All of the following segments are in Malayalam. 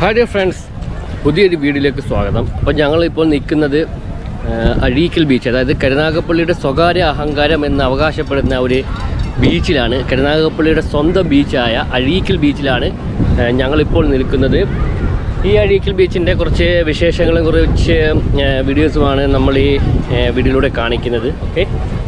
ഹായ് ഡിയർ ഫ്രണ്ട്സ് പുതിയൊരു വീഡിയോയിലേക്ക് സ്വാഗതം അപ്പോൾ ഞങ്ങളിപ്പോൾ നിൽക്കുന്നത് ആ, അഴീക്കൽ ബീച്ച് അതായത് കരുനാഗപ്പള്ളിയുടെ സ്വകാര്യ അഹങ്കാരം എന്ന് അവകാശപ്പെടുന്ന ഒരു ബീച്ചിലാണ് കരുനാഗപ്പള്ളിയുടെ സ്വന്തം ബീച്ചായ അഴീക്കൽ ബീച്ചിലാണ് ആ, ഞങ്ങളിപ്പോൾ നിൽക്കുന്നത് ഈ അഴീക്കൽ ബീച്ചിൻ്റെ കുറച്ച് വിശേഷങ്ങളും കുറച്ച് ആ, വീഡിയോസുമാണ് നമ്മൾ ഈ ആ, വീഡിയോയിലൂടെ കാണിക്കുന്നത് ഓക്കെ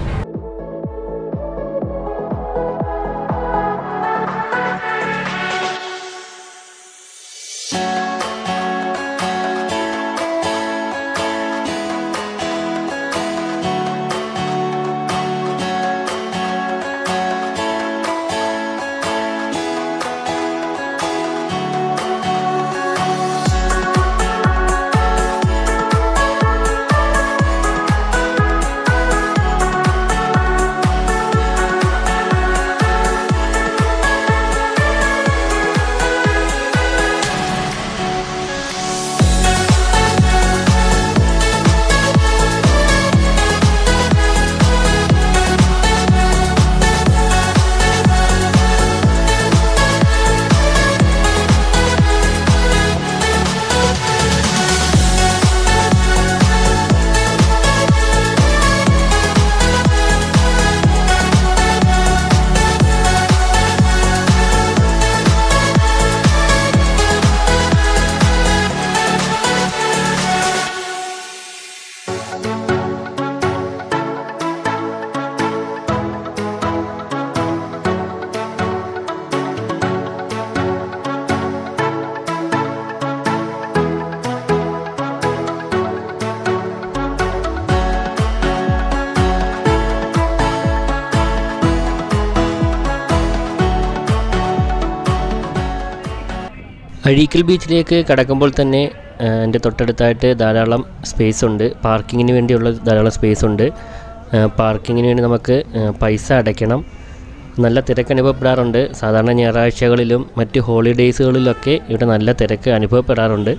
അഴീക്കൽ ബീച്ചിലേക്ക് കടക്കുമ്പോൾ തന്നെ ആ, എൻ്റെ തൊട്ടടുത്തായിട്ട് ധാരാളം സ്പേസ് ഉണ്ട് പാർക്കിങ്ങിന് വേണ്ടിയുള്ള ധാരാളം സ്പേസ് ഉണ്ട് ആ, പാർക്കിങ്ങിന് വേണ്ടി നമുക്ക് ആ, പൈസ അടയ്ക്കണം നല്ല തിരക്ക് അനുഭവപ്പെടാറുണ്ട് സാധാരണ ഞായറാഴ്ചകളിലും മറ്റ് ഹോളിഡേയ്സുകളിലൊക്കെ ഇവിടെ നല്ല തിരക്ക് അനുഭവപ്പെടാറുണ്ട്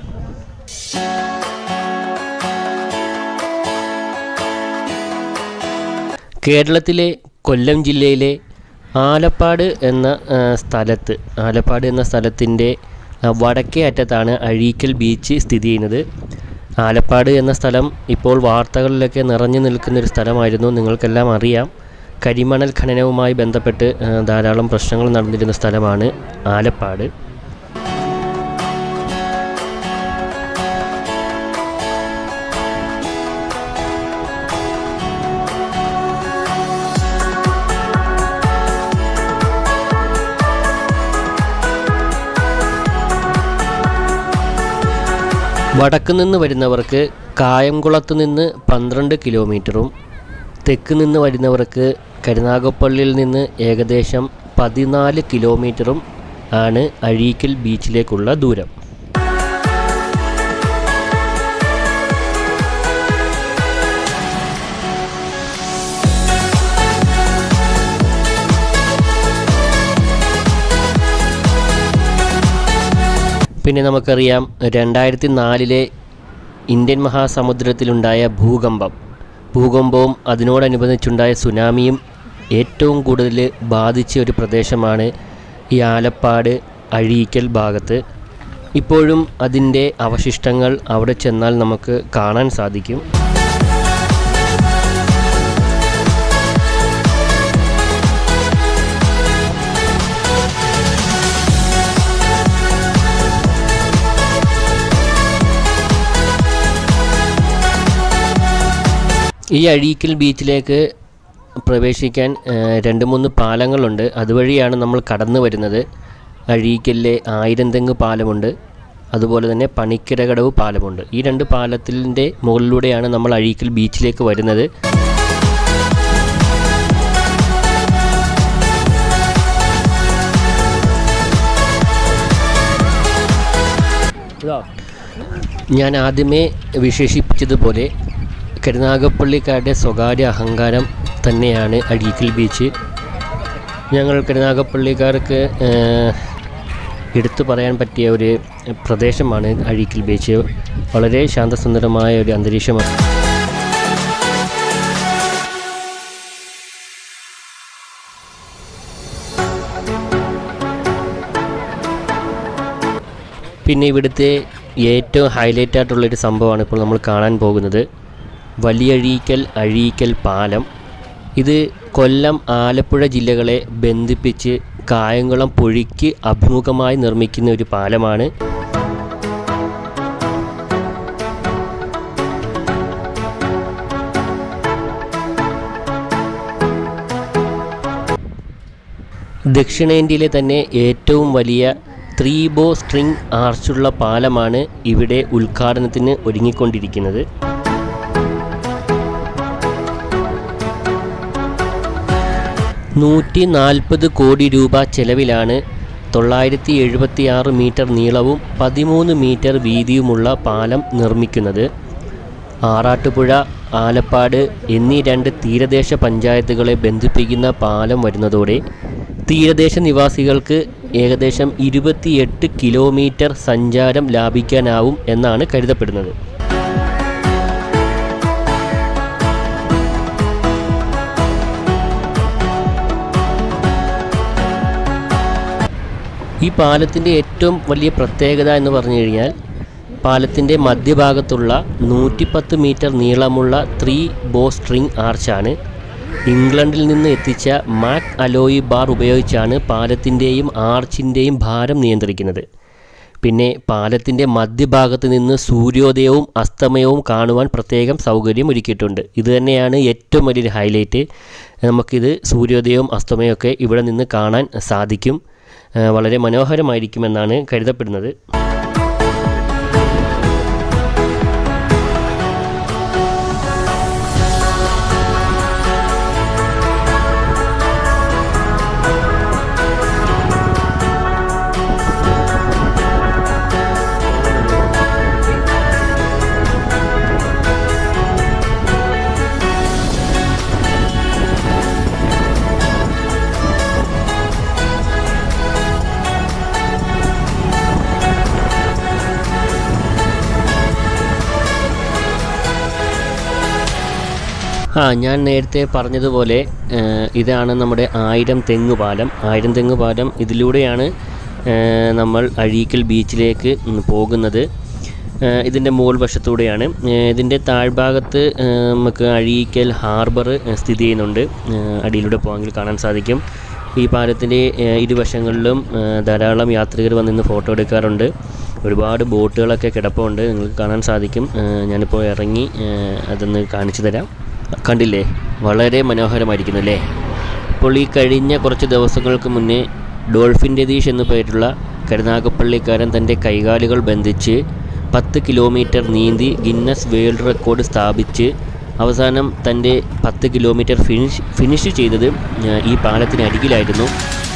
കേരളത്തിലെ കൊല്ലം ജില്ലയിലെ ആലപ്പാട് എന്ന ആ, സ്ഥലത്ത് ആലപ്പാട് എന്ന സ്ഥലത്തിൻ്റെ ആ, വടക്കേ അറ്റത്താണ് അഴീക്കൽ ബീച്ച് സ്ഥിതി ചെയ്യുന്നത് ആലപ്പാട് എന്ന സ്ഥലം ഇപ്പോൾ വാർത്തകളിലൊക്കെ നിറഞ്ഞു നിൽക്കുന്ന ഒരു സ്ഥലമായിരുന്നു നിങ്ങൾക്കെല്ലാം അറിയാം കരിമണൽ ഖനനവുമായി ബന്ധപ്പെട്ട് ആ, ധാരാളം പ്രശ്നങ്ങൾ നടന്നിരുന്ന സ്ഥലമാണ് ആലപ്പാട് വടക്ക് നിന്ന് വരുന്നവർക്ക് കായംകുളത്ത് നിന്ന് പന്ത്രണ്ട് കിലോമീറ്ററും തെക്ക് നിന്ന് വരുന്നവർക്ക് കരുനാഗപ്പള്ളിയിൽ നിന്ന് ഏകദേശം പതിനാല് കിലോമീറ്ററും ആണ് അഴീക്കൽ ബീച്ചിലേക്കുള്ള ദൂരം പിന്നെ നമുക്കറിയാം രണ്ടായിരത്തി നാലിലെ ഇന്ത്യൻ മഹാസമുദ്രത്തിലുണ്ടായ ഭൂകമ്പം ഭൂകമ്പവും അതിനോടനുബന്ധിച്ചുണ്ടായ സുനാമിയും ഏറ്റവും കൂടുതൽ ബാധിച്ച ഒരു പ്രദേശമാണ് ഈ ആലപ്പാട് അഴീക്കൽ ഭാഗത്ത് ഇപ്പോഴും അതിൻ്റെ അവശിഷ്ടങ്ങൾ അവിടെ ചെന്നാൽ നമുക്ക് കാണാൻ സാധിക്കും ഈ അഴീക്കൽ ബീച്ചിലേക്ക് പ്രവേശിക്കാൻ ആ, രണ്ട് മൂന്ന് പാലങ്ങളുണ്ട് അതുവഴിയാണ് നമ്മൾ കടന്നു വരുന്നത് അഴീക്കലിലെ ആയിരം തെങ്ങ് പാലമുണ്ട് അതുപോലെ തന്നെ പണിക്കരകടവ് പാലമുണ്ട് ഈ രണ്ട് പാലത്തിൻ്റെ മുകളിലൂടെയാണ് നമ്മൾ അഴീക്കൽ ബീച്ചിലേക്ക് വരുന്നത് ഞാൻ ആദ്യമേ വിശേഷിപ്പിച്ചതുപോലെ കരുനാഗപ്പള്ളിക്കാരുടെ സ്വകാര്യ അഹങ്കാരം തന്നെയാണ് അഴീക്കൽ ബീച്ച് ഞങ്ങൾ കരുനാഗപ്പള്ളിക്കാർക്ക് ഏഹ്, എടുത്തു പറയാൻ പറ്റിയ ഒരു പ്രദേശമാണ് അഴീക്കൽ ബീച്ച് വളരെ ശാന്തസുന്ദരമായ ഒരു അന്തരീക്ഷമാണ് പിന്നെ ഇവിടുത്തെ ഏറ്റവും ഹൈലൈറ്റ് ആയിട്ടുള്ളൊരു സംഭവമാണ് ഇപ്പോൾ നമ്മൾ കാണാൻ പോകുന്നത് വലിയഴീക്കൽ അഴീക്കൽ പാലം ഇത് കൊല്ലം ആലപ്പുഴ ജില്ലകളെ ബന്ധിപ്പിച്ച് കായംകുളം പുഴയ്ക്ക് അഭിമുഖമായി നിർമ്മിക്കുന്ന ഒരു പാലമാണ് ദക്ഷിണേന്ത്യയിലെ തന്നെ ഏറ്റവും വലിയ ത്രീ ബോ സ്ട്രിംഗ് ആർച്ചുള്ള പാലമാണ് ഇവിടെ ഉദ്ഘാടനത്തിന് ഒരുങ്ങിക്കൊണ്ടിരിക്കുന്നത് നൂറ്റി നാൽപ്പത് കോടി രൂപ ചെലവിലാണ് തൊള്ളായിരത്തി എഴുപത്തി ആറ് മീറ്റർ നീളവും പതിമൂന്ന് മീറ്റർ വീതിയുമുള്ള പാലം നിർമ്മിക്കുന്നത് ആറാട്ടുപുഴ ആലപ്പാട് എന്നീ രണ്ട് തീരദേശ പഞ്ചായത്തുകളെ ബന്ധിപ്പിക്കുന്ന പാലം വരുന്നതോടെ തീരദേശ നിവാസികൾക്ക് ഏകദേശം ഇരുപത്തിയെട്ട് കിലോമീറ്റർ സഞ്ചാരം ലാഭിക്കാനാവും എന്നാണ് കരുതപ്പെടുന്നത് ഈ പാലത്തിൻ്റെ ഏറ്റവും വലിയ പ്രത്യേകത എന്ന് പറഞ്ഞു കഴിഞ്ഞാൽ പാലത്തിൻ്റെ മധ്യഭാഗത്തുള്ള നൂറ്റിപ്പത്ത് മീറ്റർ നീളമുള്ള ത്രീ ബോ സ്ട്രിംഗ് ആർച്ചാണ് ഇംഗ്ലണ്ടിൽ നിന്ന് എത്തിച്ച മാക് അലോയി ബാർ ഉപയോഗിച്ചാണ് പാലത്തിൻ്റെയും ആർച്ചിൻ്റെയും ഭാരം നിയന്ത്രിക്കുന്നത് പിന്നെ പാലത്തിൻ്റെ മധ്യഭാഗത്ത് നിന്ന് സൂര്യോദയവും അസ്തമയവും കാണുവാൻ പ്രത്യേകം സൗകര്യം ഒരുക്കിയിട്ടുണ്ട് ഇത് തന്നെയാണ് ഏറ്റവും വലിയൊരു ഹൈലൈറ്റ് നമുക്കിത് സൂര്യോദയവും അസ്തമയവും ഒക്കെ ഇവിടെ നിന്ന് കാണാൻ സാധിക്കും ആ, വളരെ മനോഹരമായിരിക്കുമെന്നാണ് കരുതപ്പെടുന്നത് ആ ഞാൻ നേരത്തെ പറഞ്ഞതുപോലെ ആ, ഇതാണ് നമ്മുടെ ആയിരം തെങ്ങ് പാലം ആയിരം തെങ്ങ് പാലം ഇതിലൂടെയാണ് ആ, നമ്മൾ അഴീക്കൽ ബീച്ചിലേക്ക് ഉം, പോകുന്നത് ആ, ഇതിൻ്റെ മുകൾ വശത്തൂടെയാണ് ആ, ഇതിൻ്റെ താഴ്ഭാഗത്ത് ആ, നമുക്ക് അഴീക്കൽ ഹാർബർ ആ, സ്ഥിതി ചെയ്യുന്നുണ്ട് ആ, അടിയിലൂടെ പോകാമെങ്കിൽ കാണാൻ സാധിക്കും ഈ പാലത്തിൻ്റെ ആ, ഇരുവശങ്ങളിലും ആ, ധാരാളം യാത്രികർ വന്നിന്ന് ഫോട്ടോ എടുക്കാറുണ്ട് ഒരുപാട് ബോട്ടുകളൊക്കെ കിടപ്പുണ്ട് നിങ്ങൾക്ക് കാണാൻ സാധിക്കും ആ, ഞാനിപ്പോൾ ഇറങ്ങി ആ, അതൊന്ന് കാണിച്ചു തരാം കണ്ടില്ലേ വളരെ മനോഹരമായിരിക്കുന്നു അല്ലേ ഇപ്പോൾ ഈ കഴിഞ്ഞ കുറച്ച് ദിവസങ്ങൾക്ക് മുന്നേ ഡോൾഫിൻ രതീഷ് എന്നു പേരുള്ള കരുനാഗപ്പള്ളിക്കാരൻ തൻ്റെ കൈകാലുകൾ ബന്ധിച്ച് പത്ത് കിലോമീറ്റർ നീന്തി ഗിന്നസ് വേൾഡ് റെക്കോർഡ് സ്ഥാപിച്ച് അവസാനം തൻ്റെ പത്ത് കിലോമീറ്റർ ഫിനിഷ് ഫിനിഷ് ചെയ്തത് ആ, ഈ പാലത്തിനരികിലായിരുന്നു